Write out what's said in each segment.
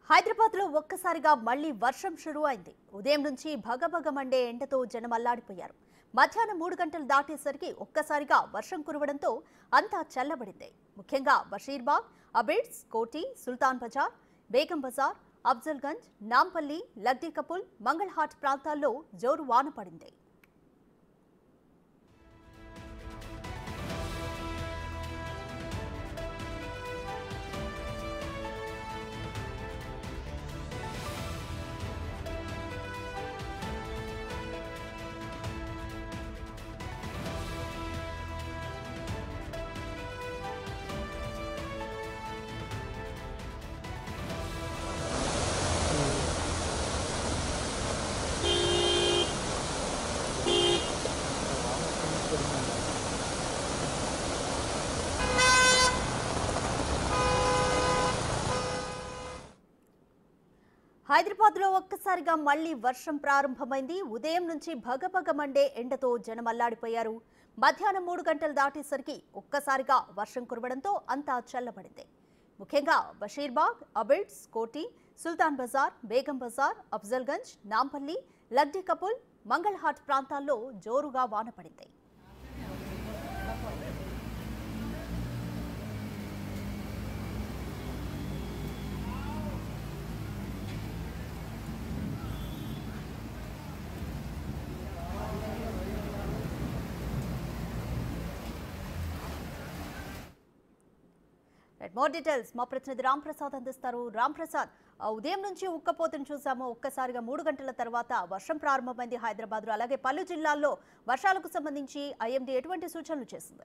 హైదరాబాద్ లో ఒక్కసారిగా మళ్లీ వర్షం షురూ అయింది ఉదయం నుంచి భగభగ మండే ఎండతో జనం అల్లాడిపోయారు మధ్యాహ్నం మూడు గంటలు దాటేసరికి ఒక్కసారిగా వర్షం కురవడంతో అంతా చల్లబడింది ముఖ్యంగా బషీర్బాగ్ అబిడ్స్ కోటి సుల్తాన్ బజార్ బేగం బజార్ అఫ్జల్గంజ్ నాంపల్లి లగ్డీ కపుల్ మంగళహాట్ ప్రాంతాల్లో జోరు వాన పడింది హైదరాబాద్ లో ఒక్కసారిగా మళ్లీ వర్షం ప్రారంభమైంది ఉదయం నుంచి భగభగ మండే ఎండతో జనం అల్లాడిపోయారు మధ్యాహ్నం మూడు గంటలు దాటేసరికి ఒక్కసారిగా వర్షం కురవడంతో అంతా చల్లబడింది ముఖ్యంగా బషీర్బాగ్ అబిడ్స్ కోటి సుల్తాన్ బజార్ బేగం బజార్ అఫ్జల్గంజ్ నాంపల్లి లగ్డీ కపుల్ మంగళహాట్ ప్రాంతాల్లో జోరుగా వాన పడింది రైట్ మోర్ డీటెయిల్స్ మా ప్రతినిధి రామ్ ప్రసాద్ అందిస్తారు రామ్ ప్రసాద్ ఆ, ఉదయం నుంచి ఉక్కపోతను చూసాము ఒక్కసారిగా మూడు గంటల తర్వాత వర్షం ప్రారంభమైంది హైదరాబాద్ లో అలాగే పలు జిల్లాల్లో వర్షాలకు సంబంధించి ఐఎండీ ఎటువంటి సూచనలు చేసింది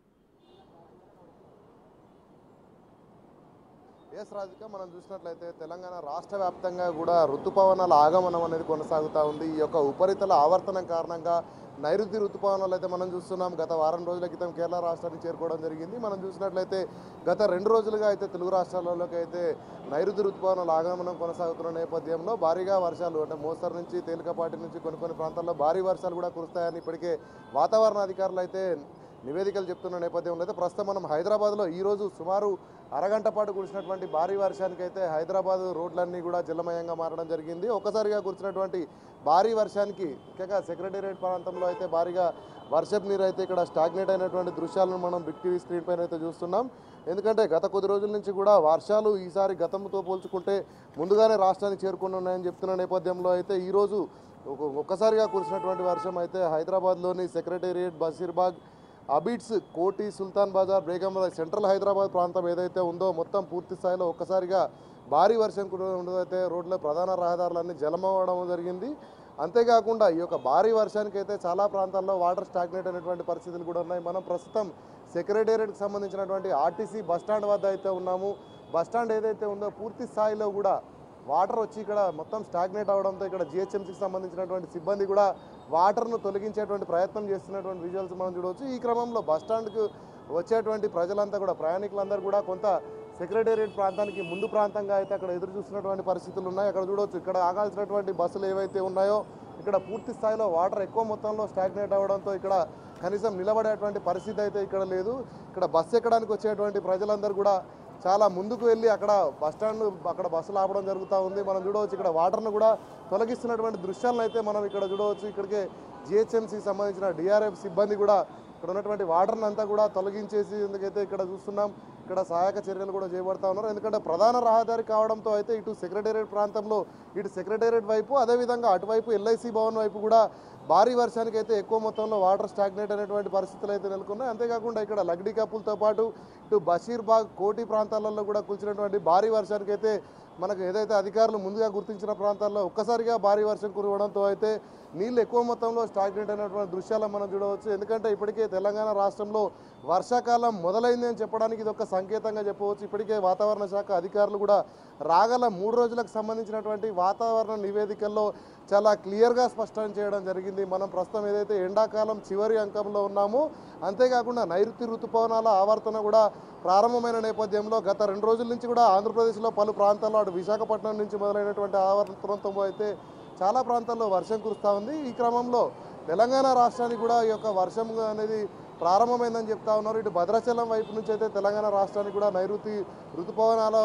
ఎస్ రాధిక మనం చూసినట్లయితే తెలంగాణ రాష్ట్ర వ్యాప్తంగా కూడా ఋతుపవనాల ఆగమనం అనేది కొనసాగుతూ ఉంది ఈ యొక్క ఉపరితల ఆవర్తనం కారణంగా నైరుతి ఋతుపవనాలు అయితే మనం చూస్తున్నాం గత వారం రోజుల క్రితం కేరళ రాష్ట్రానికి చేరుకోవడం జరిగింది మనం చూసినట్లయితే గత రెండు రోజులుగా అయితే తెలుగు రాష్ట్రాలలోకి అయితే నైరుతి ఋతుపవనాల ఆగమనం కొనసాగుతున్న నేపథ్యంలో భారీగా వర్షాలు అంటే మోస్తరు నుంచి తేలికపాటి నుంచి కొన్ని కొన్ని ప్రాంతాల్లో భారీ వర్షాలు కూడా కురుస్తాయని ఇప్పటికే వాతావరణ అధికారులు అయితే నివేదికలు చెప్తున్న నేపథ్యంలో అయితే ప్రస్తుతం మనం హైదరాబాద్లో ఈరోజు సుమారు అరగంట పాటు కురిసినటువంటి భారీ వర్షానికి అయితే హైదరాబాద్ రోడ్లన్నీ కూడా జలమయంగా మారడం జరిగింది ఒక్కసారిగా కురిసినటువంటి భారీ వర్షానికి ముఖ్యంగా సెక్రటేరియట్ ప్రాంతంలో అయితే భారీగా వర్షపు నీరు అయితే ఇక్కడ స్టాగ్నేట్ అయినటువంటి దృశ్యాలను మనం బిగ్ టీవీ స్క్రీన్ పైన అయితే చూస్తున్నాం ఎందుకంటే గత కొద్ది రోజుల నుంచి కూడా వర్షాలు ఈసారి గతంతో పోల్చుకుంటే ముందుగానే రాష్ట్రానికి చేరుకుని ఉన్నాయని చెప్తున్న నేపథ్యంలో అయితే ఈరోజు ఒక- ఒక్కసారిగా కురిసినటువంటి వర్షం అయితే హైదరాబాద్లోని సెక్రటేరియట్ బషీర్బాగ్ అబిడ్స్ కోటి సుల్తాన్ బజార్ బేగం బజార్ సెంట్రల్ హైదరాబాద్ ప్రాంతం ఏదైతే ఉందో మొత్తం పూర్తి స్థాయిలో ఒక్కసారిగా భారీ వర్షం ఉండదైతే రోడ్ల ప్రధాన రహదారులన్నీ జలమవ్వడం జరిగింది అంతేకాకుండా ఈ యొక్క భారీ వర్షానికి అయితే చాలా ప్రాంతాల్లో వాటర్ స్టాగ్నేట్ అయినటువంటి పరిస్థితులు కూడా ఉన్నాయి మనం ప్రస్తుతం సెక్రటేరియట్కి సంబంధించినటువంటి ఆర్టీసీ బస్టాండ్ వద్ద అయితే ఉన్నాము బస్టాండ్ ఏదైతే ఉందో పూర్తి స్థాయిలో కూడా వాటర్ వచ్చి ఇక్కడ మొత్తం స్టాగ్నేట్ అవడంతో ఇక్కడ జిహెచ్ఎంసీకి సంబంధించినటువంటి సిబ్బంది కూడా వాటర్ను తొలగించేటువంటి ప్రయత్నం చేస్తున్నటువంటి విజువల్స్ మనం చూడవచ్చు ఈ క్రమంలో బస్టాండ్కు వచ్చేటువంటి ప్రజలంతా కూడా ప్రయాణికులందరూ కూడా కొంత సెక్రటేరియట్ ప్రాంతానికి ముందు ప్రాంతంగా అయితే అక్కడ ఎదురు చూస్తున్నటువంటి పరిస్థితులు ఉన్నాయి అక్కడ చూడవచ్చు ఇక్కడ ఆగాల్సినటువంటి బస్సులు ఏవైతే ఉన్నాయో ఇక్కడ పూర్తి స్థాయిలో వాటర్ ఎక్కువ మొత్తంలో స్టాగ్నేట్ అవ్వడంతో ఇక్కడ కనీసం నిలబడేటువంటి పరిస్థితి అయితే ఇక్కడ లేదు ఇక్కడ బస్సు ఎక్కడానికి వచ్చేటువంటి ప్రజలందరూ కూడా చాలా ముందుకు వెళ్ళి అక్కడ బస్ స్టాండ్ అక్కడ బస్సులు ఆపడం జరుగుతూ ఉంది మనం చూడవచ్చు ఇక్కడ వాటర్ను కూడా తొలగిస్తున్నటువంటి దృశ్యాలను అయితే మనం ఇక్కడ చూడవచ్చు ఇక్కడికే జిహెచ్ఎంసీ సంబంధించిన డిఆర్ఎఫ్ సిబ్బంది కూడా ఇక్కడ ఉన్నటువంటి వాటర్ని అంతా కూడా తొలగించేసి ఎందుకైతే ఇక్కడ చూస్తున్నాం ఇక్కడ సహాయక చర్యలు కూడా చేపడతా ఉన్నారు ఎందుకంటే ప్రధాన రహదారి కావడంతో అయితే ఇటు సెక్రటేరియట్ ప్రాంతంలో ఇటు సెక్రటేరియట్ వైపు అదేవిధంగా అటువైపు ఎల్ఐసి భవన్ వైపు కూడా భారీ వర్షానికి అయితే ఎక్కువ మొత్తంలో వాటర్ స్టాగ్నేట్ అనేటువంటి పరిస్థితులు అయితే నెలకొన్నాయి అంతేకాకుండా ఇక్కడ లగ్డీ కప్పులతో పాటు ఇటు బషీర్బాగ్ కోటి ప్రాంతాలలో కూడా కురిసినటువంటి భారీ వర్షానికి అయితే మనకు ఏదైతే అధికారులు ముందుగా గుర్తించిన ప్రాంతాల్లో ఒక్కసారిగా భారీ వర్షం కురవడంతో అయితే నీళ్ళు ఎక్కువ మొత్తంలో స్టాగ్నేట్ అయినటువంటి దృశ్యాలను మనం చూడవచ్చు ఎందుకంటే ఇప్పటికే తెలంగాణ రాష్ట్రంలో వర్షాకాలం మొదలైంది అని చెప్పడానికి ఇది ఒక సంకేతంగా చెప్పవచ్చు ఇప్పటికే వాతావరణ శాఖ అధికారులు కూడా రాగల మూడు రోజులకు సంబంధించినటువంటి వాతావరణ నివేదికల్లో చాలా క్లియర్గా స్పష్టం చేయడం జరిగింది మనం ప్రస్తుతం ఏదైతే ఎండాకాలం చివరి అంకంలో ఉన్నామో అంతేకాకుండా నైరుతి ఋతుపవనాల ఆవర్తన కూడా ప్రారంభమైన నేపథ్యంలో గత రెండు రోజుల నుంచి కూడా ఆంధ్రప్రదేశ్లో పలు ప్రాంతాల్లో అటు విశాఖపట్నం నుంచి మొదలైనటువంటి ఆవర్తనంతో అయితే చాలా ప్రాంతాల్లో వర్షం కురుస్తూ ఉంది ఈ క్రమంలో తెలంగాణ రాష్ట్రానికి కూడా ఈ యొక్క వర్షం అనేది ప్రారంభమైందని చెప్తా ఉన్నారు ఇటు భద్రాచలం వైపు నుంచి అయితే తెలంగాణ రాష్ట్రానికి కూడా నైరుతి ఋతుపవనాల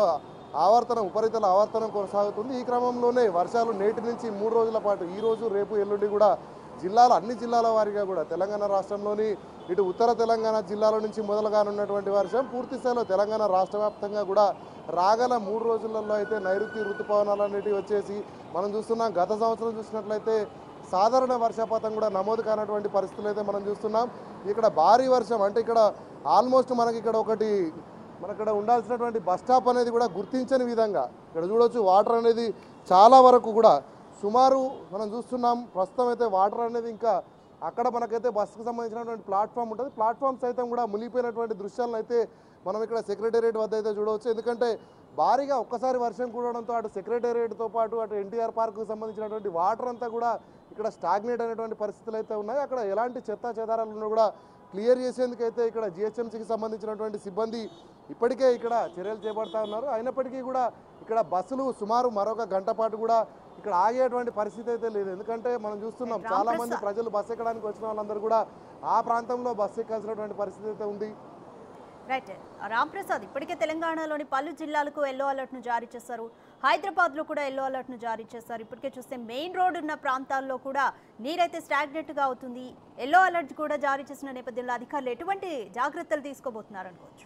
ఆవర్తన ఉపరితల ఆవర్తనం కొనసాగుతుంది ఈ క్రమంలోనే వర్షాలు నేటి నుంచి మూడు రోజుల పాటు ఈ రోజు రేపు ఎల్లుండి కూడా జిల్లాల అన్ని జిల్లాల వారీగా కూడా తెలంగాణ రాష్ట్రంలోని ఇటు ఉత్తర తెలంగాణ జిల్లాల నుంచి మొదలుగానున్నటువంటి వర్షం పూర్తి స్థాయిలో తెలంగాణ రాష్ట్ర వ్యాప్తంగా కూడా రాగల మూడు రోజులలో అయితే నైరుతి ఋతుపవనాలు అనేటివి వచ్చేసి మనం చూస్తున్నాం గత సంవత్సరం చూసినట్లయితే సాధారణ వర్షపాతం కూడా నమోదు కానటువంటి పరిస్థితులు అయితే మనం చూస్తున్నాం ఇక్కడ భారీ వర్షం అంటే ఇక్కడ ఆల్మోస్ట్ మనకి ఇక్కడ ఒకటి మన ఇక్కడ ఉండాల్సినటువంటి బస్ స్టాప్ అనేది కూడా గుర్తించని విధంగా ఇక్కడ చూడొచ్చు వాటర్ అనేది చాలా వరకు కూడా సుమారు మనం చూస్తున్నాం ప్రస్తుతం అయితే వాటర్ అనేది ఇంకా అక్కడ మనకైతే బస్సుకు సంబంధించినటువంటి ప్లాట్ఫామ్ ఉంటుంది ప్లాట్ఫామ్ సైతం కూడా మునిగిపోయినటువంటి దృశ్యాలను అయితే మనం ఇక్కడ సెక్రటేరియట్ వద్ద అయితే చూడవచ్చు ఎందుకంటే భారీగా ఒక్కసారి వర్షం కూడడంతో అటు సెక్రటేరియట్తో పాటు అటు ఎన్టీఆర్ పార్క్కు సంబంధించినటువంటి వాటర్ అంతా కూడా ఇక్కడ స్టాగ్నేట్ అనేటువంటి పరిస్థితులు అయితే ఉన్నాయి అక్కడ ఎలాంటి చెత్త చెదారాలను కూడా క్లియర్ చేసేందుకైతే ఇక్కడ జిహెచ్ఎంసీకి సంబంధించినటువంటి సిబ్బంది ఇప్పటికే ఇక్కడ చర్యలు చేపడతా ఉన్నారు అయినప్పటికీ కూడా ఇక్కడ బస్సులు సుమారు మరొక గంట పాటు కూడా ఇక్కడ ఆగేటువంటి పరిస్థితి అయితే లేదు ఎందుకంటే మనం చూస్తున్నాం రామ్ చాలా మంది ప్రసాద్. ప్రజలు బస్సు ఎక్కడానికి వచ్చిన వాళ్ళందరూ కూడా ఆ ప్రాంతంలో బస్సు ఎక్కాల్సినటువంటి పరిస్థితి అయితే ఉంది రైట్ రాంప్రసాద్ ఇప్పటికే తెలంగాణలోని పలు జిల్లాలకు ఎల్లో అలర్ట్ ను జారీ చేశారు హైదరాబాద్ లో కూడా ఎల్లో అలర్ట్ ను జారీ చేశారు ఇప్పటికే చూస్తే మెయిన్ రోడ్ ఉన్న ప్రాంతాల్లో కూడా నీరైతే స్టాగ్నెట్ గా అవుతుంది ఎల్లో అలర్ట్ కూడా జారీ చేసిన నేపథ్యంలో అధికారులు ఎటువంటి జాగ్రత్తలు తీసుకోబోతున్నారు అనుకోవచ్చు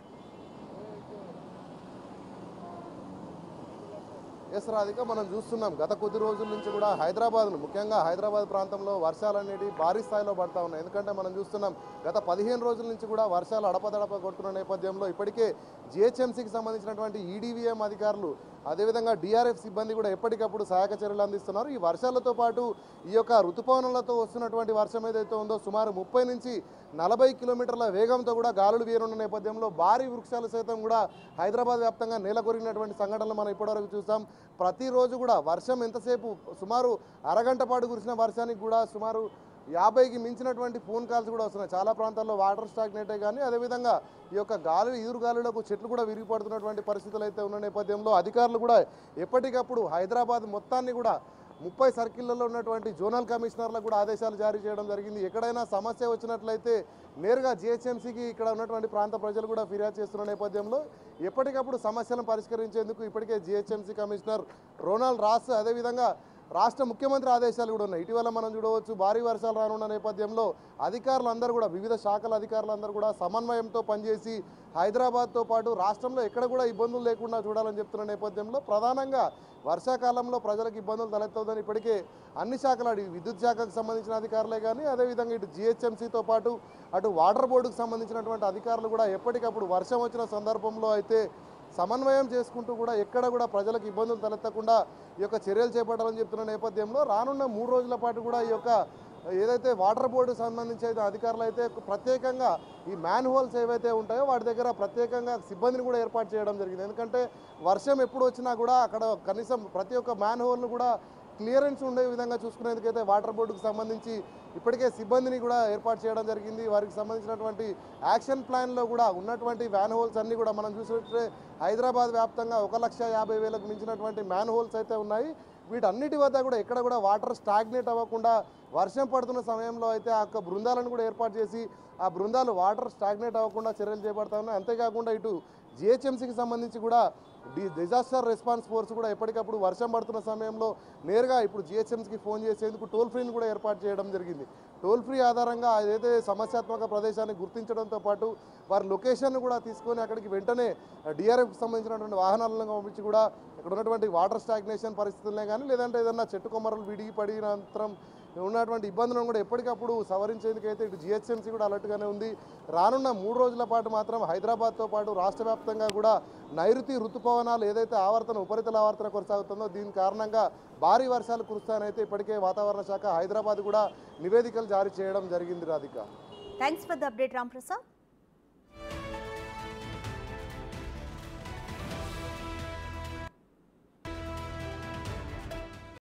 ఎస్ రాధిక మనం చూస్తున్నాం గత కొద్ది రోజుల నుంచి కూడా హైదరాబాద్ను ముఖ్యంగా హైదరాబాద్ ప్రాంతంలో వర్షాలు అనేవి భారీ స్థాయిలో పడతా ఉన్నాయి ఎందుకంటే మనం చూస్తున్నాం గత పదిహేను రోజుల నుంచి కూడా వర్షాలు అడపదడప కొడుతున్న నేపథ్యంలో ఇప్పటికే జిహెచ్ఎంసీకి సంబంధించినటువంటి ఈడీవీఎం అధికారులు అదేవిధంగా డిఆర్ఎఫ్ సిబ్బంది కూడా ఎప్పటికప్పుడు సహాయక చర్యలు అందిస్తున్నారు ఈ వర్షాలతో పాటు ఈ యొక్క ఋతుపవనాలతో వస్తున్నటువంటి వర్షం ఏదైతే ఉందో సుమారు ముప్పై నుంచి నలభై కిలోమీటర్ల వేగంతో కూడా గాలులు వీరున్న నేపథ్యంలో భారీ వృక్షాలు సైతం కూడా హైదరాబాద్ వ్యాప్తంగా నేలకొరిగినటువంటి సంఘటనలు మనం ఇప్పటివరకు చూసాం ప్రతిరోజు కూడా వర్షం ఎంతసేపు సుమారు అరగంట పాటు కురిసిన వర్షానికి కూడా సుమారు యాభైకి మించినటువంటి ఫోన్ కాల్స్ కూడా వస్తున్నాయి చాలా ప్రాంతాల్లో వాటర్ స్టాగ్నేటే కానీ అదేవిధంగా ఈ యొక్క గాలి ఈదురు గాలులకు చెట్లు కూడా విరిగిపడుతున్నటువంటి పరిస్థితులు అయితే ఉన్న నేపథ్యంలో అధికారులు కూడా ఎప్పటికప్పుడు హైదరాబాద్ మొత్తాన్ని కూడా ముప్పై సర్కిళ్లలో ఉన్నటువంటి జోనల్ కమిషనర్లకు కూడా ఆదేశాలు జారీ చేయడం జరిగింది ఎక్కడైనా సమస్య వచ్చినట్లయితే నేరుగా జిహెచ్ఎంసీకి ఇక్కడ ఉన్నటువంటి ప్రాంత ప్రజలు కూడా ఫిర్యాదు చేస్తున్న నేపథ్యంలో ఎప్పటికప్పుడు సమస్యలను పరిష్కరించేందుకు ఇప్పటికే జిహెచ్ఎంసీ కమిషనర్ రోనాల్డ్ రాస్ అదేవిధంగా రాష్ట్ర ముఖ్యమంత్రి ఆదేశాలు కూడా ఉన్నాయి ఇటీవల మనం చూడవచ్చు భారీ వర్షాలు రానున్న నేపథ్యంలో అధికారులందరూ కూడా వివిధ శాఖల అధికారులందరూ కూడా సమన్వయంతో పనిచేసి హైదరాబాద్తో పాటు రాష్ట్రంలో ఎక్కడ కూడా ఇబ్బందులు లేకుండా చూడాలని చెప్తున్న నేపథ్యంలో ప్రధానంగా వర్షాకాలంలో ప్రజలకు ఇబ్బందులు తలెత్తవద్దని ఇప్పటికే అన్ని శాఖలు అటు విద్యుత్ శాఖకు సంబంధించిన అధికారులే కానీ అదేవిధంగా ఇటు జిహెచ్ఎంసీతో పాటు అటు వాటర్ బోర్డుకు సంబంధించినటువంటి అధికారులు కూడా ఎప్పటికప్పుడు వర్షం వచ్చిన సందర్భంలో అయితే సమన్వయం చేసుకుంటూ కూడా ఎక్కడ కూడా ప్రజలకు ఇబ్బందులు తలెత్తకుండా ఈ యొక్క చర్యలు చేపట్టాలని చెప్తున్న నేపథ్యంలో రానున్న మూడు రోజుల పాటు కూడా ఈ యొక్క ఏదైతే వాటర్ బోర్డు సంబంధించి అయితే అధికారులు అయితే ప్రత్యేకంగా ఈ మ్యాన్ హోల్స్ ఏవైతే ఉంటాయో వాటి దగ్గర ప్రత్యేకంగా సిబ్బందిని కూడా ఏర్పాటు చేయడం జరిగింది ఎందుకంటే వర్షం ఎప్పుడు వచ్చినా కూడా అక్కడ కనీసం ప్రతి ఒక్క మ్యాన్ హోల్ను కూడా క్లియరెన్స్ ఉండే విధంగా చూసుకునేందుకైతే వాటర్ బోర్డుకు సంబంధించి ఇప్పటికే సిబ్బందిని కూడా ఏర్పాటు చేయడం జరిగింది వారికి సంబంధించినటువంటి యాక్షన్ ప్లాన్లో కూడా ఉన్నటువంటి వ్యాన్ హోల్స్ అన్నీ కూడా మనం చూసినట్టే హైదరాబాద్ వ్యాప్తంగా ఒక లక్ష యాభై వేలకు మించినటువంటి మ్యాన్ హోల్స్ అయితే ఉన్నాయి వీటన్నిటి వద్ద కూడా ఎక్కడ కూడా వాటర్ స్టాగ్నేట్ అవ్వకుండా వర్షం పడుతున్న సమయంలో అయితే ఆ యొక్క బృందాలను కూడా ఏర్పాటు చేసి ఆ బృందాలు వాటర్ స్టాగ్నేట్ అవ్వకుండా చర్యలు చేపడతా ఉన్నాయి అంతేకాకుండా ఇటు జిహెచ్ఎంసీకి సంబంధించి కూడా డి డిజాస్టర్ రెస్పాన్స్ ఫోర్స్ కూడా ఎప్పటికప్పుడు వర్షం పడుతున్న సమయంలో నేరుగా ఇప్పుడు జిహెచ్ఎంసీకి ఫోన్ చేసేందుకు టోల్ ఫ్రీని కూడా ఏర్పాటు చేయడం జరిగింది టోల్ ఫ్రీ ఆధారంగా ఏదైతే సమస్యాత్మక ప్రదేశాన్ని గుర్తించడంతో పాటు వారి లొకేషన్ కూడా తీసుకొని అక్కడికి వెంటనే డిఆర్ఎఫ్కి సంబంధించినటువంటి వాహనాలను పంపించి కూడా ఇక్కడ ఉన్నటువంటి వాటర్ స్టాగ్నేషన్ పరిస్థితులనే కానీ లేదంటే ఏదన్నా చెట్టు కొమ్మరలు విడిగి పడినంతరం ఉన్నటువంటి ఇబ్బందులను కూడా ఎప్పటికప్పుడు సవరించేందుకు అయితే ఇటు జిహెచ్ఎంసీ కూడా అలర్ట్గానే ఉంది రానున్న మూడు రోజుల పాటు మాత్రం హైదరాబాద్తో పాటు రాష్ట్ర వ్యాప్తంగా కూడా నైరుతి ఋతుపవనాలు ఏదైతే ఆవర్తన ఉపరితల ఆవర్తన కొనసాగుతుందో దీని కారణంగా భారీ వర్షాలు కురుస్తానైతే ఇప్పటికే వాతావరణ శాఖ హైదరాబాద్ కూడా నివేదికలు జారీ చేయడం జరిగింది Radhika thanks for the update Ramprasad